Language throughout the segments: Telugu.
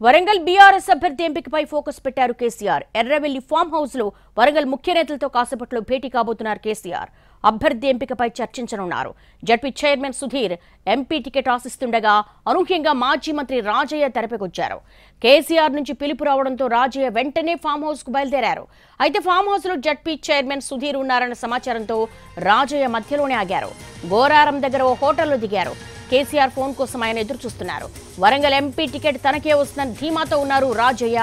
వరంగల్ బీఆర్ఎస్ అభ్యర్థి ఎంపికపై ఫోకస్ పెట్టారు కేసీఆర్ ఎర్రవెల్లి ఫామ్ హౌస్ లో వరంగల్ ముఖ్య నేతలతో కాసేపట్లో భేటీ కాబోతున్నారు కేసీఆర్ అభ్యర్థి ఎంపికపై చర్చించనున్నారు ZP chairman Sudheer MP ticket ఆశిస్తుండగా అనూహ్యంగా మాజీ మంత్రి రాజయ్య తెరపకొచ్చారు కేసీఆర్ నుంచి పిలుపు రావడంతో రాజయ్య వెంటనే ఫామ్ హౌస్ కు బయలుదేరారు అయితే ఫామ్ హౌస్ లో జడ్పీ చైర్మన్ సుధీర్ ఉన్నారన్న సమాచారంతో రాజయ్య మధ్యలోనే ఆగారు గోరారం దగ్గర ఓ హోటల్లో దిగారు కేసీఆర్ ఫోన్ కోసం ఆయన ఎదురు చూస్తున్నారు వరంగల్ ఎంపీ టికెట్ తనకే వస్తుందని ధీమాతో ఉన్నారు రాజయ్య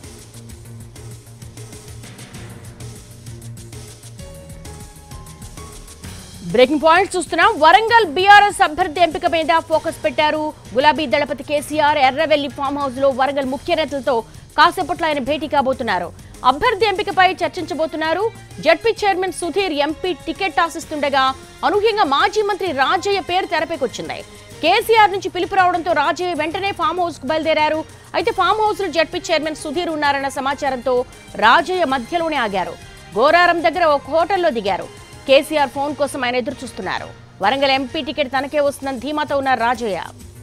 బ్రేకింగ్ పాయింట్ చూస్తున్నాం వరంగల్ బీఆర్ఎస్ అభ్యర్థి ఎంపిక మీద ఫోకస్ పెట్టారు గులాబీ దళపతి కేసీఆర్ ఎర్రవెల్లి ఫామ్ హౌస్ లో వరంగల్ ముఖ్య నేతలతో కాసేపట్లో ఆయన భేటీ కాబోతున్నారు అభ్యర్థి ఎంపికపై చర్చించబోతున్నారు ZP chairman Sudheer MP ticket ఆశిస్తుండగా అనూహ్యంగా మాజీ మంత్రి రాజయ్య పేరు తెరపైకొచ్చింది కేసీఆర్ నుంచి పిలుపు రావడంతో రాజయ్య వెంటనే ఫామ్ హౌస్ కు బయలుదేరారు అయితే ఫామ్ హౌస్ లో జడ్పీ చైర్మన్ సుధీర్ ఉన్నారన్న సమాచారంతో రాజయ్య మధ్యలోనే ఆగారు గోరారం దగ్గర ఒక హోటల్లో దిగారు కేసీఆర్ ఫోన్ కోసం ఆయన ఎదురు చూస్తున్నారు వరంగల్ ఎంపీ టికెట్ తనకే వస్తుందని ధీమాతో ఉన్నారు రాజయ్య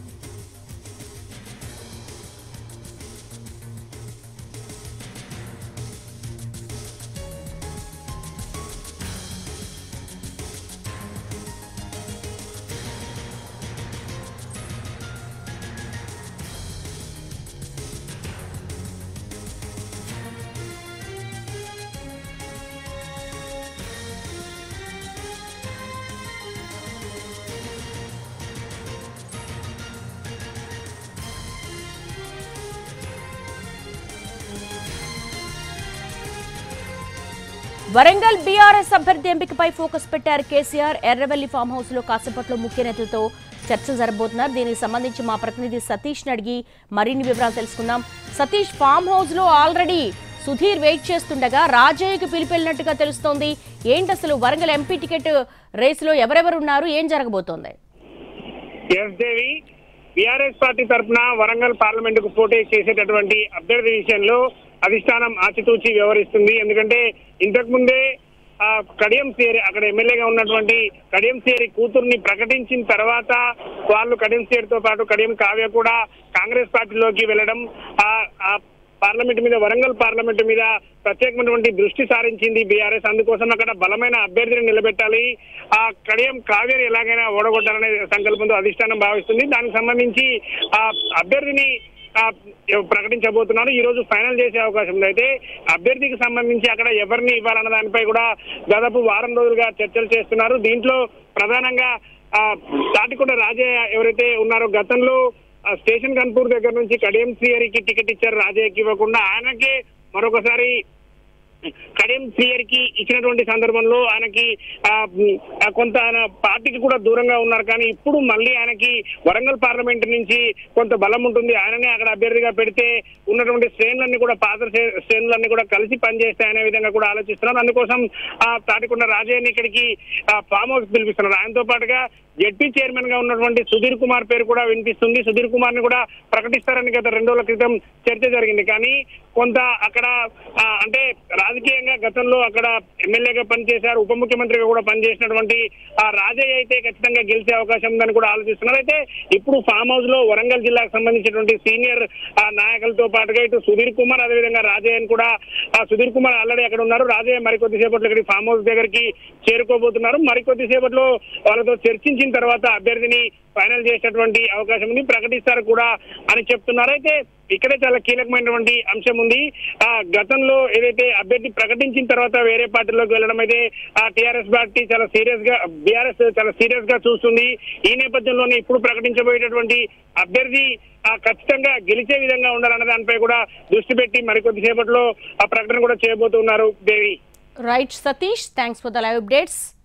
వరంగల్ బీఆర్ఎస్ అభ్యర్థి ఎంపికపై ఫోకస్ పెట్టారు కేసీఆర్ ఎర్రవెల్లి ఫామ్ హౌస్ లో కాసేపట్లో ముఖ్య నేతలతో చర్చలు జరగబోతున్నారు దీనికి సంబంధించి మా ప్రతినిధి సతీష్ అడిగి మరిన్ని వివరాలు తెలుసుకుందాం సతీష్ ఫామ్ హౌస్ లో ఆల్రెడీ సుధీర్ వెయిట్ చేస్తుండగా రాజయ్యకి పిలిపెళ్ళినట్టుగా తెలుస్తోంది ఏంటి అసలు వరంగల్ ఎంపీ టికెట్ రేసులో ఎవరెవరు ఉన్నారు ఏం జరగబోతోంది ఎస్ దేవి బీఆర్ఎస్ పార్టీ తరఫున వరంగల్ పార్లమెంట్ కు పోటీ చేసేటటువంటి అభ్యర్థి విషయంలో అధిష్టానం ఆచితూచి వ్యవహరిస్తుంది ఎందుకంటే ఇంతకు ముందే ఆ, కడియం సేరి అక్కడ ఎమ్మెల్యేగా ఉన్నటువంటి కడియం సేరి కూతుర్ని ప్రకటించిన తర్వాత వాళ్ళు కడియం సేరితో పాటు కడియం కావ్య కూడా కాంగ్రెస్ పార్టీలోకి వెళ్ళడం ఆ ఆ పార్లమెంట్ మీద వరంగల్ పార్లమెంట్ మీద ప్రత్యేకమైనటువంటి దృష్టి సారించింది బీఆర్ఎస్ అందుకోసం అక్కడ బలమైన అభ్యర్థిని నిలబెట్టాలి ఆ కడియం కావ్యని ఎలాగైనా ఓడగొట్టాలనే సంకల్పంతో అధిష్టానం భావిస్తుంది దానికి సంబంధించి ఆ అభ్యర్థిని ఆ, ప్రకటించబోతున్నారు ఈ రోజు ఫైనల్ చేసే అవకాశం ఉంది అయితే అభ్యర్థికి సంబంధించి అక్కడ ఎవరిని ఇవ్వాలన్న దానిపై కూడా దాదాపు వారం రోజులుగా చర్చలు చేస్తున్నారు దీంట్లో ప్రధానంగా ఆ, తాటికొండ రాజయ్య ఎవరైతే ఉన్నారో గతంలో ఆ, స్టేషన్ కన్పూర్ దగ్గర నుంచి కడియం శ్రీహరికి టికెట్ ఇచ్చారు రాజయ్యకి ఇవ్వకుండా ఆయనకే మరొకసారి కడియం శ్రీయర్ కి ఇచ్చినటువంటి సందర్భంలో ఆయనకి ఆ, ఉమ్, ఆ, కొంత ఆయన పార్టీకి కూడా దూరంగా ఉన్నారు కానీ ఇప్పుడు మళ్ళీ ఆయనకి వరంగల్ పార్లమెంట్ నుంచి కొంత బలం ఉంటుంది ఆయననే అక్కడ అభ్యర్థిగా పెడితే ఉన్నటువంటి శ్రేణులన్నీ కూడా పాత శ్రే- శ్రేణులన్నీ కూడా కలిసి పనిచేస్తాయి అనే విధంగా కూడా ఆలోచిస్తున్నారు అందుకోసం ఆ తాటికొండ రాజయ్యని ఇక్కడికి ఆ, ఫామ్ హౌస్ పిలిపిస్తున్నారు ఆయనతో పాటుగా జడ్పీ చైర్మన్ గా ఉన్నటువంటి సుధీర్ కుమార్ పేరు కూడా వినిపిస్తుంది సుధీర్ కుమార్ ని కూడా ప్రకటిస్తారని గత రెండు రోజుల క్రితం చర్చ జరిగింది కానీ కొంత అక్కడ ఆ, అంటే రాజకీయంగా గతంలో అక్కడ ఎమ్మెల్యేగా పనిచేశారు ఉప ముఖ్యమంత్రిగా కూడా పనిచేసినటువంటి ఆ రాజయ్య అయితే ఖచ్చితంగా గెలిచే అవకాశం ఉందని కూడా ఆలోచిస్తున్నారు అయితే ఇప్పుడు ఫామ్ హౌస్ లో వరంగల్ జిల్లాకు సంబంధించినటువంటి సీనియర్ ఆ, నాయకులతో పాటుగా ఇటు సుధీర్ కుమార్ అదేవిధంగా రాజయ్యని కూడా ఆ సుధీర్ కుమార్ ఆల్రెడీ అక్కడ ఉన్నారు రాజయ్య మరికొద్ది సేపట్లో ఇక్కడికి ఫామ్ హౌస్ దగ్గరికి చేరుకోబోతున్నారు మరికొద్ది సేపట్లో వాళ్ళతో చర్చించిన తర్వాత అభ్యర్థిని ఫైనల్ చేసేటువంటి అవకాశం ఉంది ప్రకటిస్తారు కూడా అని చెప్తున్నారు అయితే ఇక్కడే చాలా కీలకమైనటువంటి అంశం ఉంది ఆ గతంలో ఏదైతే అభ్యర్థి ప్రకటించిన తర్వాత వేరే పార్టీలోకి వెళ్ళడం అయితే ఆ టిఆర్ఎస్ పార్టీ చాలా సీరియస్ గా బీఆర్ఎస్ చాలా సీరియస్ గా చూస్తుంది ఈ నేపథ్యంలోనే ఇప్పుడు ప్రకటించబోయేటటువంటి అభ్యర్థి ఆ ఖచ్చితంగా గెలిచే విధంగా ఉండాలన్న దానిపై కూడా దృష్టి పెట్టి మరికొద్ది సేపట్లో ఆ ప్రకటన కూడా చేయబోతున్నారు Devi right Satish thanks for the live updates